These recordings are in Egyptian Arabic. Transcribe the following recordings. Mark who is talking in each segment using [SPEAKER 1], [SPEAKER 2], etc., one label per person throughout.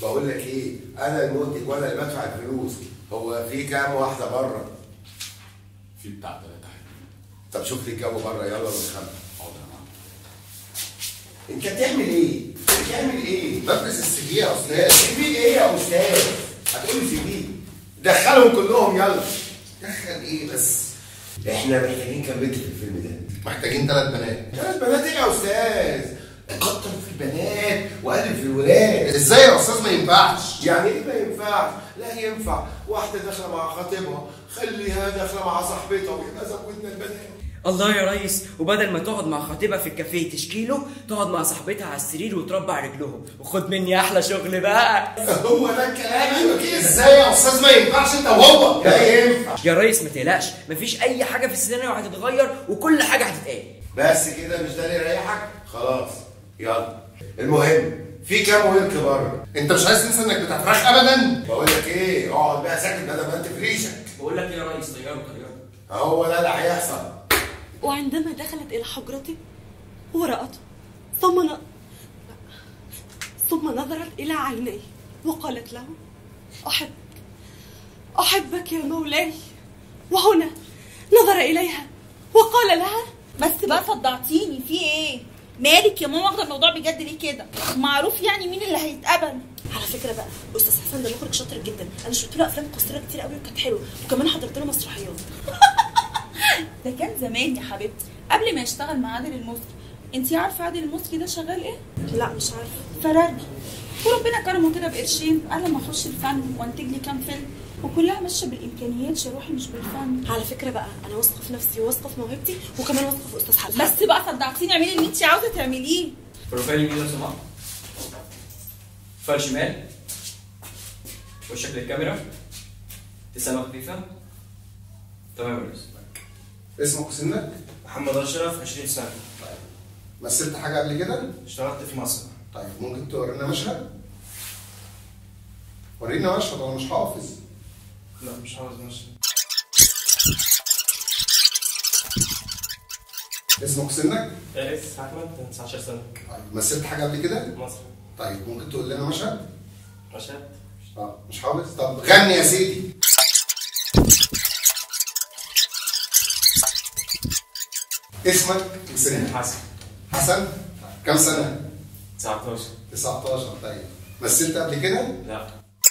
[SPEAKER 1] بقول لك ايه انا المنتج وانا اللي بدفع الفلوس هو في كام واحده بره
[SPEAKER 2] في بتاع ثلاثة
[SPEAKER 1] طب شوف لي الجو بره يلا ونخمن
[SPEAKER 2] حاضر يا معلم
[SPEAKER 1] انت بتعمل ايه؟ بتعمل ايه؟ بلبس السي في يا استاذ سي في ايه يا استاذ؟ هتقول لي سي في دخلهم كلهم يلا دخل ايه بس؟ احنا محتاجين كام بنت في الفيلم ده؟
[SPEAKER 3] محتاجين ثلاث بنات
[SPEAKER 1] ثلاث بنات ايه يا استاذ؟ كتر في البنات وقلل في الولاد
[SPEAKER 3] ازاي يا استاذ ما ينفعش
[SPEAKER 1] يعني ايه ما ينفعش؟ لا ينفع واحده داخله مع خطيبها خليها داخله مع صاحبتها ويبقى زودنا البنات
[SPEAKER 4] الله يا ريس وبدل ما تقعد مع خطيبها في الكافيه تشكيله تقعد مع صاحبتها على السرير وتربع رجلهم وخد مني احلى شغل بقى
[SPEAKER 1] هو ده الكلام ايوه كده
[SPEAKER 3] ازاي يا استاذ ما ينفعش انت وهو
[SPEAKER 1] لا ينفع
[SPEAKER 4] يا ريس ما تقلقش مفيش اي حاجه في السيناريو هتتغير وكل حاجه هتتقال
[SPEAKER 1] بس كده مش ده اللي يريحك خلاص يلا المهم في كام ورك بره
[SPEAKER 3] انت مش عايز تنسى انك بتاع فراخ ابدا
[SPEAKER 1] بقول لك ايه اقعد بقى ساكت بدل ما انت في ريشك
[SPEAKER 4] بقول لك يا ريس طياره طياره
[SPEAKER 1] هو ده اللي هيحصل
[SPEAKER 5] وعندما دخلت إلى حجرته ورأته ثم ن... ثم نظرت إلى عينيه وقالت له أحبك أحبك يا مولاي وهنا نظر إليها وقال لها
[SPEAKER 6] بس بقى صدعتيني في ايه مالك يا ماما واخده الموضوع بجد ليه كده معروف يعني مين اللي هيتقبل
[SPEAKER 5] على فكرة بقى أستاذ حسن ده مخرج شاطر جدا أنا شفت له أفلام قصيرة كتير قوي وكانت حلوة وكمان حضرت له مسرحيات
[SPEAKER 6] ده كان زمان يا حبيبتي قبل ما يشتغل مع عادل المصري انتي عارفه عادل المصري ده شغال ايه
[SPEAKER 5] لا مش عارفة
[SPEAKER 6] فرارجي وربنا كرمه كده بقرشين قال لما اخش الفن وانتج لي كام فيلم وكلها ماشيه بالامكانيات يا روحي مش بالفن
[SPEAKER 5] على فكرة بقى أنا واثقة في نفسي وواثقة في موهبتي وكمان واثقة في أستاذ حسن
[SPEAKER 6] بس بقى صدعتيني اعملي اللي انتي عاوزه تعمليه
[SPEAKER 4] بروفايل يمين لو سمحت فال شمال وشك للكاميرا ابتسامه خفيفه تمام يا ريس
[SPEAKER 3] اسمك وسنك
[SPEAKER 7] محمد اشرف 20 سنه
[SPEAKER 3] مثلت حاجه قبل كده
[SPEAKER 7] اشتغلت في مصر
[SPEAKER 3] طيب ممكن تورينا مشهد ورينا مشهد انا مش حافظ
[SPEAKER 7] لا مش عاوز ماشي
[SPEAKER 3] اسمك وسنك
[SPEAKER 7] فارس احمد 19 سنه
[SPEAKER 3] طيب مثلت حاجه قبل كده
[SPEAKER 7] مصر
[SPEAKER 3] طيب ممكن تقول لنا مشهد
[SPEAKER 7] مشهد
[SPEAKER 3] اه مش حافظ طب غني يا سيدي اسمك وسنك
[SPEAKER 7] حسن
[SPEAKER 3] حسن كم سنه
[SPEAKER 7] 19
[SPEAKER 3] 19 طيب مثلت قبل كده
[SPEAKER 7] لا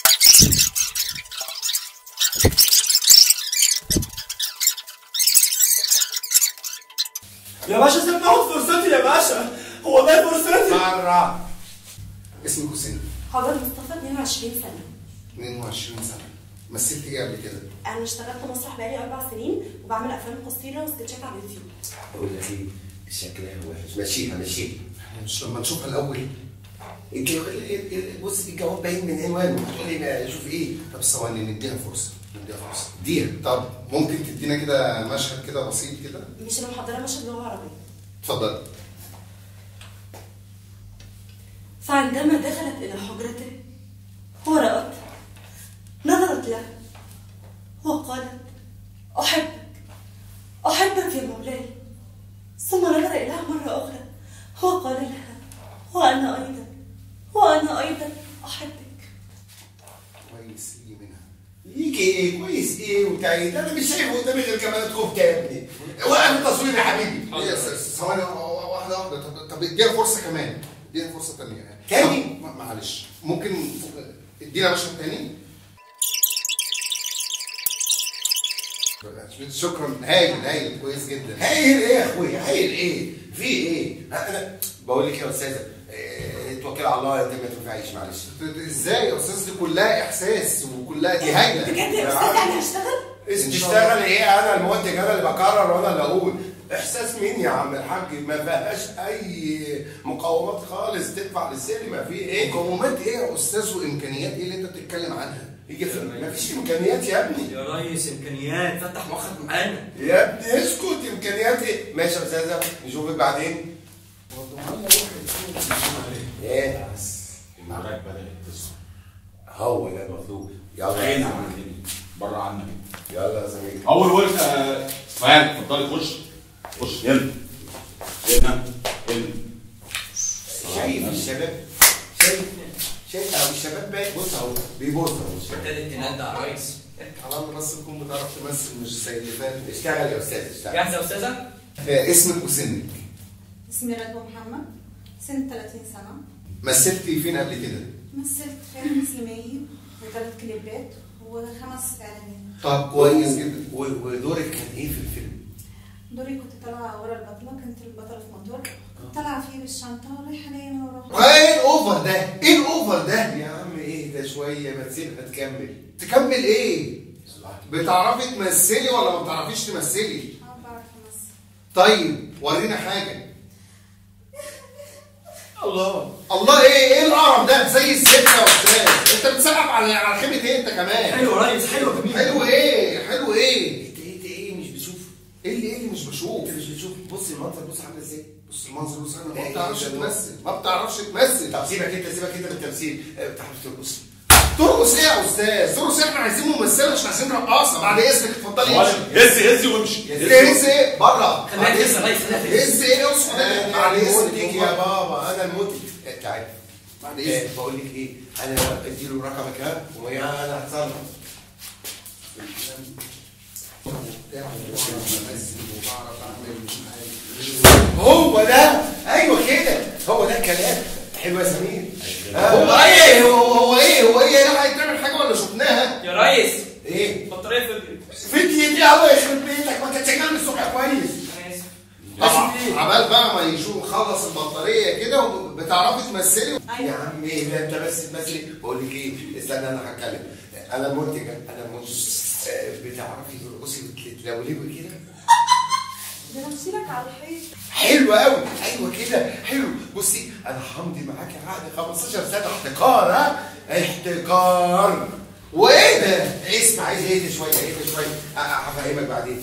[SPEAKER 8] يا باشا سيبني اخد فرصتي يا باشا هو ده فرصتي
[SPEAKER 1] مرة
[SPEAKER 3] اسمك وسنك
[SPEAKER 5] حضر مصطفى 22 سنة
[SPEAKER 3] 22 سنه مثلت ايه قبل كده
[SPEAKER 5] أنا اشتغلت مسرح بقالي أربع سنين وبعمل أفلام قصيرة وسكتشات على اليوتيوب
[SPEAKER 1] بقول لك ايه شكلها وحش مشيها مشيها
[SPEAKER 3] مش لما نشوفها الاول
[SPEAKER 1] انت بص الجواب باين من عنوانه هتقول لي شوف ايه
[SPEAKER 3] طب ثواني نديها فرصه نديها فرصه
[SPEAKER 1] دي
[SPEAKER 3] طب ممكن تدينا كده مشهد كده بسيط كده
[SPEAKER 5] مش أنا محضرة مشهد لغة عربية
[SPEAKER 3] اتفضل
[SPEAKER 5] فعندما دخلت إلى حجرته ورأت نظرت له وقالت أحبك أحبك يا مولاي ثم نظر إليها مرة أخرى وقال لها وأنا أيضا وأنا أيضا أحبك
[SPEAKER 3] كويس يجي منها
[SPEAKER 1] يجي ايه كويس ايه وبتاع ايه ده انا مش شايف قدامي غير كمان كفته يا ابني وقف التصوير يا حبيبي
[SPEAKER 3] ايه يا أستاذ؟ ثواني واحده واحده طب طب اديها فرصه كمان ادينا فرصه ثانيه
[SPEAKER 1] تاني؟
[SPEAKER 3] طب، ما- معلش ممكن ادينا مشهد تاني شكرا هايل هايل كويس جدا
[SPEAKER 1] هايل ايه يا اخويا هايل ايه في ايه انا بقول لك يا استاذه إيه، اتوكل على الله انت ما تنفعيش معلش
[SPEAKER 3] ازاي يا استاذ دي كلها احساس وكلها دي هايله
[SPEAKER 5] بجد يا أستاذ يعني هشتغل؟
[SPEAKER 1] تشتغل ايه انا المنتج انا اللي بقرر وانا اللي اقول احساس مين يا عم الحاج ما فيهاش اي مقاومات خالص تدفع للسينما في ايه
[SPEAKER 3] مقومات ايه يا استاذ وامكانيات ايه اللي انت بتتكلم عنها
[SPEAKER 1] يجي في- ما فيش امكانيات يا ابني
[SPEAKER 4] يا ريس امكانيات فتح مخك معانا
[SPEAKER 1] يا ابني اسكت امكانيات ايه ماشي يا استاذه نشوفك بعدين ايه
[SPEAKER 2] المراك بدأت تسمع
[SPEAKER 1] هو ده المطلوب يلا
[SPEAKER 2] بعيد
[SPEAKER 1] يا
[SPEAKER 2] عن
[SPEAKER 1] زميلي.
[SPEAKER 2] الدنيا بره عنك
[SPEAKER 1] يلا يا زميلي
[SPEAKER 2] اول ورقه فاهم اتفضلي خش خش يلا هنا هنا
[SPEAKER 1] شايف الشباب شايف شايف اهو الشباب باين بص اهو بيبص اهو الشباب
[SPEAKER 4] ابتدت تندع يا ريس
[SPEAKER 3] على الله بس تكون بتعرف تمثل مش زي اللي فات
[SPEAKER 1] اشتغل يا استاذ اشتغل
[SPEAKER 4] جاهزه يا استاذه؟
[SPEAKER 3] آه، اسمك وسنك
[SPEAKER 9] اسمي رضوى محمد سن 30 سنة
[SPEAKER 3] مثلتي فين قبل كده؟
[SPEAKER 9] مثلت فيلم إسلامية وثلاث كليبات وخمس إعلانات
[SPEAKER 3] طب كويس جدا
[SPEAKER 1] و- ودورك كان ايه في الفيلم؟
[SPEAKER 9] دوري كنت طالعة ورا البطلة كنت البطلة في موتور كنت طالعة فيه بالشنطة ورايحة جاية من وراها
[SPEAKER 3] ايه الاوفر ده؟ ايه الاوفر ده؟
[SPEAKER 1] يا عم ايه ده شويه ما تسيبها تكمل
[SPEAKER 3] تكمل ايه؟ بتعرفي تمثلي ولا ما بتعرفيش تمثلي؟
[SPEAKER 9] اه بعرف أمثل
[SPEAKER 3] طيب ورينا حاجه
[SPEAKER 1] الله
[SPEAKER 3] الله ايه ايه القرف ده زي الست يا استاذ انت بتسقف على على خيمه ايه انت كمان
[SPEAKER 4] حلو يا ريس حلو جميل
[SPEAKER 3] حلو ايه حلو ايه
[SPEAKER 1] انت ايه ده ايه مش بشوف
[SPEAKER 3] ايه اللي ايه اللي مش بشوف
[SPEAKER 1] انت مش بتشوف بص المنظر بص عامل ازاي
[SPEAKER 3] بص المنظر بص انا
[SPEAKER 1] ايه
[SPEAKER 3] ما بتعرفش
[SPEAKER 1] ده؟
[SPEAKER 3] تمثل ما بتعرفش تمثل
[SPEAKER 1] طب سيبك انت سيبك انت من التمثيل اه، بتعرف ترقص
[SPEAKER 3] ترقص ايه يا استاذ ترقص ايه احنا عايزين ممثله مش عايزين رقاصه بعد اذنك اتفضلي امشي
[SPEAKER 2] هز هز وامشي
[SPEAKER 3] ايه هز ايه بره
[SPEAKER 4] خليها
[SPEAKER 3] بعد
[SPEAKER 4] تهز يا
[SPEAKER 3] إذنك.
[SPEAKER 4] ريس خليها تهز
[SPEAKER 3] هز ايه اسكت
[SPEAKER 1] انا
[SPEAKER 3] بعد
[SPEAKER 1] المنتج
[SPEAKER 3] اذنك
[SPEAKER 1] يا بابا انا المنتج اه، تعال
[SPEAKER 3] بعد
[SPEAKER 1] اه،
[SPEAKER 3] اذنك
[SPEAKER 1] بقول لك ايه انا اديله رقمك ها ويا انا هتصرف
[SPEAKER 3] بتاع وبمثل وبعرف اعمل مش عارف
[SPEAKER 1] هو ده ايوه كده هو ده الكلام حلو يا سمير
[SPEAKER 3] هو ايه هو هو ايه هو ايه لا هيتعمل حاجه ولا شفناها
[SPEAKER 4] يا ريس
[SPEAKER 1] ايه
[SPEAKER 4] بطاريه فضيت
[SPEAKER 1] فيديو دي الله يخرب بيتك ما كانتش شغال من الصبح كويس
[SPEAKER 4] انا اسف
[SPEAKER 3] آه، عبال بقى ما يشوف خلص البطاريه كده وبتعرفي تمثلي
[SPEAKER 1] يا عم ايه ده انت بس تمثلي بقول لك ايه استنى انا هتكلم انا المنتج انا المنتج آه، بتعرفي ترقصي وتلولبي كده
[SPEAKER 9] ده أنا بشيلك على الحيط
[SPEAKER 1] حلو قوي ايوه كده حلو بصي انا همضي معاكي عقد 15 سنه احتكار ها احتكار وايه ده اسمع عايز اهدى شويه اهدى شويه أ- أ- هفهمك بعدين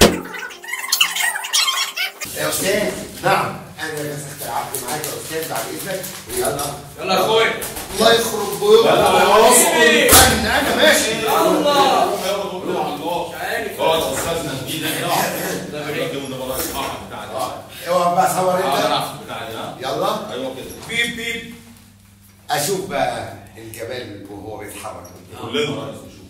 [SPEAKER 1] يا استاذ نعم انا مسكت العقد معاك يا استاذ بعد اذنك ويلا
[SPEAKER 4] يلا يا اخويا
[SPEAKER 3] الله يخرب بيوتك
[SPEAKER 2] يلا.
[SPEAKER 3] انا ماشي
[SPEAKER 4] الله
[SPEAKER 2] روح على الله
[SPEAKER 4] مش عارف
[SPEAKER 2] اقعد استاذنا جديد احنا ده بريك ده بقى الصحه بتاع دي
[SPEAKER 1] اوعى بقى صور
[SPEAKER 2] اه
[SPEAKER 1] انت
[SPEAKER 2] العب بتاع دي ها
[SPEAKER 1] يلا
[SPEAKER 2] ايوه كده
[SPEAKER 4] بيب بيب
[SPEAKER 1] اشوف بقى الجمال وهو بيتحرك
[SPEAKER 2] كلنا رئيس نشوف